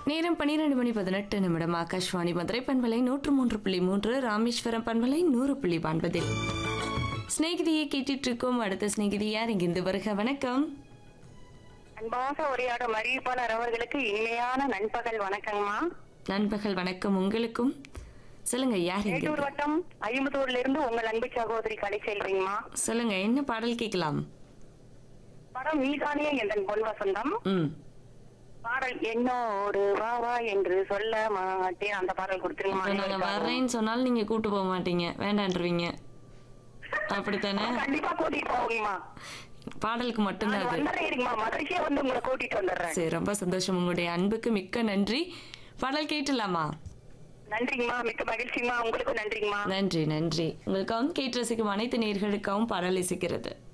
நேரம் பன்னிரண்டு மணி பதினெட்டு நிமிடம் ஆகாஷ்வாணி மதுரை பண்பலை நூற்று மூன்று புள்ளி மூன்று ராமேஸ்வரம் பண்பலை நூறு புள்ளி ஒன்பதில் ஸ்நேகிதியை கேட்டுட்டு இருக்கோம் அடுத்த ஸ்நேகிதி யார் இங்கிருந்து வருக வணக்கம் அன்பாக உரையாடும் அறிவிப்பாளர் அவர்களுக்கு இனிமையான நண்பகல் வணக்கங்கம்மா நண்பகல் வணக்கம் உங்களுக்கும் சொல்லுங்க யார் மேட்டூர் இங்கிருந்து வட்டம் ஐம்பத்தூர்ல இருந்து உங்கள் அன்பு சகோதரி கலை செல்விங்கம்மா சொல்லுங்க என்ன பாடல் கேட்கலாம் படம் நீதானே என் பொன் வசந்தம் ம் பாடல் என்னோடு வா வா என்று சொல்ல மாட்டேன் அந்த பாடல் இப்போ நாங்க கொடுத்துருங்கம்மா வர்றேன்னு சொன்னாலும் நீங்க கூட்டு போக மாட்டீங்க வேண்டான்றீங்க அப்படித்தானே கண்டிப்பா கூட்டிட்டு போவீங்கம்மா பாடலுக்கு மட்டும்தான் நான் அது வந்துடுறேன் இருங்கம்மா மதுரைக்கே வந்து உங்களை கூட்டிட்டு வந்துடுறேன் சரி ரொம்ப சந்தோஷம் உங்களுடைய அன்புக்கு மிக்க நன்றி பாடல் கேட்டுலாமா நன்றிங்கம்மா மிக்க மகிழ்ச்சிங்கம்மா உங்களுக்கும் நன்றிங்கம்மா நன்றி நன்றி உங்களுக்காகவும் கேட்டு ரசிக்கும் அனைத்து நேர்களுக்காகவும் பாடல் இசைக்கிறது